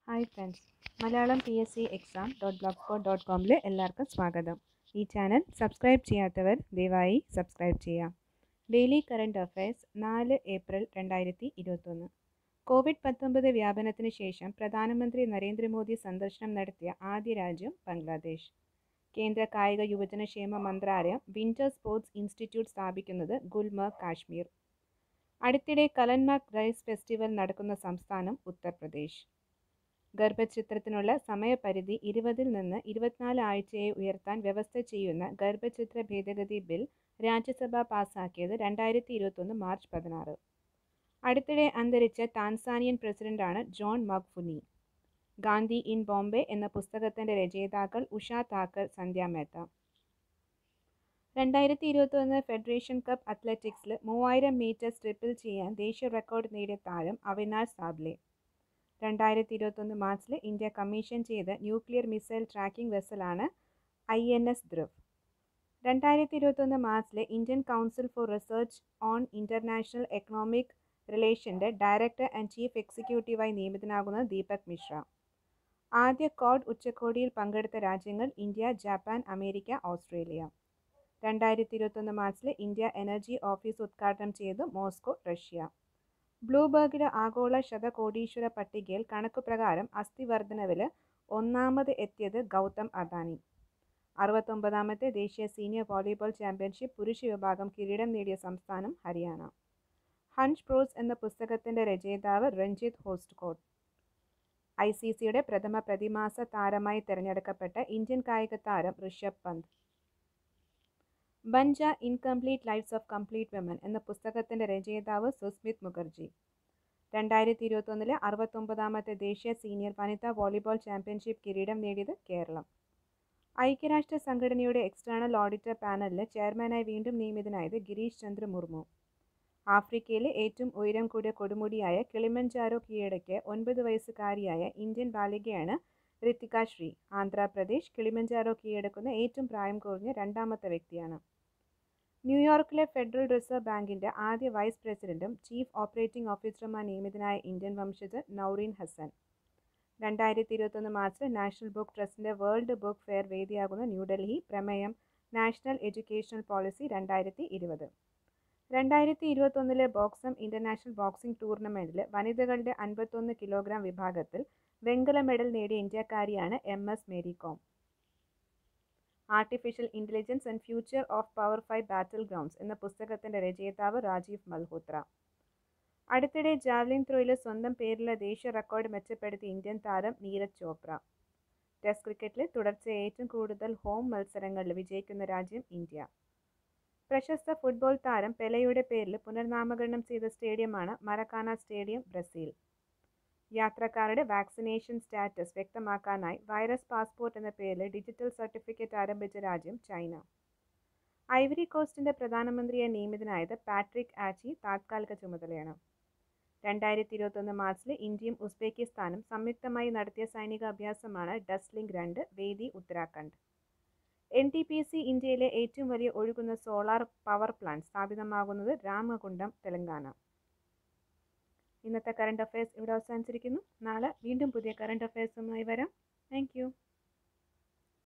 hi friends Malayalam P S C exam dot blog spot dot കോമിൽ എല്ലാവർക്കും സ്വാഗതം ഈ ചാനൽ സബ്സ്ക്രൈബ് ചെയ്യാത്തവർ ദയവായി സബ്സ്ക്രൈബ് ചെയ്യാം ഡെയിലി കറണ്ട് അഫയേഴ്സ് നാല് ഏപ്രിൽ രണ്ടായിരത്തി ഇരുപത്തൊന്ന് കോവിഡ് പത്തൊമ്പത് വ്യാപനത്തിന് ശേഷം പ്രധാനമന്ത്രി നരേന്ദ്രമോദി സന്ദർശനം നടത്തിയ ആദ്യ രാജ്യം ബംഗ്ലാദേശ് കേന്ദ്ര കായിക യുവജനക്ഷേമ മന്ത്രാലയം വിന്റർ സ്പോർട്സ് ഇൻസ്റ്റിറ്റ്യൂട്ട് സ്ഥാപിക്കുന്നത് ഗുൽമർഗ് കാശ്മീർ അടുത്തിടെ കലൻമാർഗ് റൈസ് ഫെസ്റ്റിവൽ നടക്കുന്ന സംസ്ഥാനം ഉത്തർപ്രദേശ് ഗർഭചിത്രത്തിനുള്ള സമയപരിധി ഇരുപതിൽ നിന്ന് ഇരുപത്തിനാല് ആഴ്ചയായി ഉയർത്താൻ വ്യവസ്ഥ ചെയ്യുന്ന ഗർഭചിത്ര ഭേദഗതി ബിൽ രാജ്യസഭ പാസാക്കിയത് രണ്ടായിരത്തി ഇരുപത്തൊന്ന് മാർച്ച് പതിനാറ് അടുത്തിടെ അന്തരിച്ച താൻസാനിയൻ പ്രസിഡന്റാണ് John Magufuli Gandhi in Bombay എന്ന പുസ്തകത്തിന്റെ രചയിതാക്കൾ ഉഷ താക്കർ സന്ധ്യ മേത്ത രണ്ടായിരത്തി ഇരുപത്തൊന്ന് ഫെഡറേഷൻ കപ്പ് അത്ലറ്റിക്സിൽ മൂവായിരം മീറ്റർ സ്ട്രിപ്പിൽ ചെയ്യാൻ ദേശീയ റെക്കോർഡ് നേടിയ താരം അവിനാഷ് സാബ്ലെ രണ്ടായിരത്തി ഇരുപത്തൊന്ന് മാർച്ചിൽ ഇന്ത്യ കമ്മീഷൻ ചെയ്ത ന്യൂക്ലിയർ മിസൈൽ ട്രാക്കിംഗ് വെസലാണ് ഐ എൻ എസ് ധ്രുവ് രണ്ടായിരത്തി ഇരുപത്തൊന്ന് മാർച്ചിൽ Indian council for research on international economic റിലേഷൻ്റെ ഡയറക്ടർ ആൻഡ് ചീഫ് എക്സിക്യൂട്ടീവായി നിയമിതനാകുന്നത് ദീപക് മിശ്ര ആദ്യ കോഡ് ഉച്ചകോടിയിൽ പങ്കെടുത്ത രാജ്യങ്ങൾ ഇന്ത്യ ജപ്പാൻ അമേരിക്ക ഓസ്ട്രേലിയ രണ്ടായിരത്തി ഇരുപത്തൊന്ന് മാർച്ചിൽ ഇന്ത്യ എനർജി ഓഫീസ് ഉദ്ഘാടനം ചെയ്തു മോസ്കോ റഷ്യ ബ്ലൂബർഗിലെ ആഗോള ശതകോടീശ്വര പട്ടികയിൽ കണക്കുപ്രകാരം അസ്ഥിവർദ്ധനവിൽ ഒന്നാമത് എത്തിയത് ഗൗതം അദാനി അറുപത്തൊമ്പതാമത്തെ ദേശീയ സീനിയർ വോളിബോൾ ചാമ്പ്യൻഷിപ്പ് പുരുഷ വിഭാഗം കിരീടം നേടിയ സംസ്ഥാനം ഹരിയാന ഹൺസ് പ്രോസ് എന്ന പുസ്തകത്തിൻ്റെ രചയിതാവ് രഞ്ജിത്ത് ഹോസ്റ്റ്കോട്ട് ഐ സി സിയുടെ പ്രഥമ പ്രതിമാസ താരമായി തിരഞ്ഞെടുക്കപ്പെട്ട ഇന്ത്യൻ കായിക താരം ഋഷഭ് പന്ത് ബഞ്ച incomplete lives of complete women എന്ന പുസ്തകത്തിൻ്റെ രചയിതാവ് സുസ്മിത് മുഖർജി രണ്ടായിരത്തി ഇരുപത്തൊന്നിലെ അറുപത്തൊമ്പതാമത്തെ ദേശീയ സീനിയർ വനിതാ വോളിബോൾ ചാമ്പ്യൻഷിപ്പ് കിരീടം നേടിയത് കേരളം ഐക്യരാഷ്ട്ര സംഘടനയുടെ എക്സ്റ്റേണൽ ഓഡിറ്റർ പാനലിൽ ചെയർമാനായി വീണ്ടും നിയമിതനായത് ഗിരീഷ് ചന്ദ്ര മുർമു ആഫ്രിക്കയിലെ ഏറ്റവും ഉയരം കൂടിയ കൊടുമുടിയായ കിളിമഞ്ചാരോ കീഴടക്കിയ ഒൻപത് വയസ്സുകാരിയായ ഇന്ത്യൻ ബാലികയാണ് ഋത്തിക ശ്രീ ആന്ധ്രാപ്രദേശ് കിളിമഞ്ചാരോ കീഴടക്കുന്ന ഏറ്റവും പ്രായം കുറഞ്ഞ രണ്ടാമത്തെ വ്യക്തിയാണ് ന്യൂയോർക്കിലെ ഫെഡറൽ റിസർവ് ബാങ്കിന്റെ ആദ്യ വൈസ് പ്രസിഡന്റും ചീഫ് ഓപ്പറേറ്റിംഗ് ഓഫീസറുമായി നിയമിതനായ ഇന്ത്യൻ വംശജർ നൌറീൻ ഹസൻ രണ്ടായിരത്തി ഇരുപത്തൊന്ന് മാർച്ചിൽ നാഷണൽ ബുക്ക് ട്രസ്റ്റിന്റെ വേൾഡ് ബുക്ക് ഫെയർ വേദിയാകുന്ന ന്യൂഡൽഹി പ്രമേയം നാഷണൽ എഡ്യൂക്കേഷണൽ പോളിസി രണ്ടായിരത്തി ഇരുപത് രണ്ടായിരത്തി ഇരുപത്തൊന്നിലെ ബോക്സം ഇന്റർനാഷണൽ ബോക്സിംഗ് ടൂർണമെന്റിൽ വനിതകളുടെ അൻപത്തൊന്ന് കിലോഗ്രാം വിഭാഗത്തിൽ വെങ്കല മെഡൽ നേടിയ ഇന്ത്യക്കാരിയാണ് M S Mary Kom artificial intelligence and future of power five battlegrounds എന്ന പുസ്തകത്തിൻ്റെ രചയിതാവ് രാജീവ് മൽഹോത്ര അടുത്തിടെ ജാവ്ലിൻ ത്രോയിൽ സ്വന്തം പേരിലുള്ള ദേശീയ റെക്കോർഡ് മെച്ചപ്പെടുത്തിയ ഇന്ത്യൻ താരം നീരജ് ചോപ്ര ടെസ്റ്റ് ക്രിക്കറ്റിൽ തുടർച്ചയായി ഏറ്റവും കൂടുതൽ ഹോം മത്സരങ്ങളിൽ വിജയിക്കുന്ന രാജ്യം ഇന്ത്യ പ്രശസ്ത ഫുട്ബോൾ താരം പെലയുടെ പേരിൽ പുനർനാമകരണം ചെയ്ത സ്റ്റേഡിയമാണ് മറക്കാന സ്റ്റേഡിയം ബ്രസീൽ യാത്രക്കാരുടെ വാക്സിനേഷൻ സ്റ്റാറ്റസ് വ്യക്തമാക്കാനായി വൈറസ് പാസ്പോർട്ട് എന്ന പേരിൽ ഡിജിറ്റൽ സർട്ടിഫിക്കറ്റ് ആരംഭിച്ച രാജ്യം ചൈന ഐവറി കോസ്റ്റിന്റെ പ്രധാനമന്ത്രിയായി നിയമിതനായത് പാട്രിക് ആച്ചി താത്കാലിക ചുമതലയാണ് രണ്ടായിരത്തി ഇരുപത്തൊന്ന് മാർച്ചിൽ ഇന്ത്യയും ഉസ്ബെക്കിസ്ഥാനും സംയുക്തമായി നടത്തിയ സൈനിക അഭ്യാസമാണ് ഡസ്ലിംഗ് രണ്ട് വേദി Uttarakhand N T P C ഇന്ത്യയിലെ ഏറ്റവും വലിയ ഒഴുകുന്ന സോളാർ പവർ പ്ലാന്റ് സ്ഥാപിതമാകുന്നത് രാമകുണ്ടം തെലങ്കാന ഇന്നത്തെ കറണ്ട് അഫയേഴ്സ് ഇവിടെ അവസാനിച്ചിരിക്കുന്നു നാളെ വീണ്ടും പുതിയ കറണ്ട് അഫയേഴ്സുമായി വരാം താങ്ക്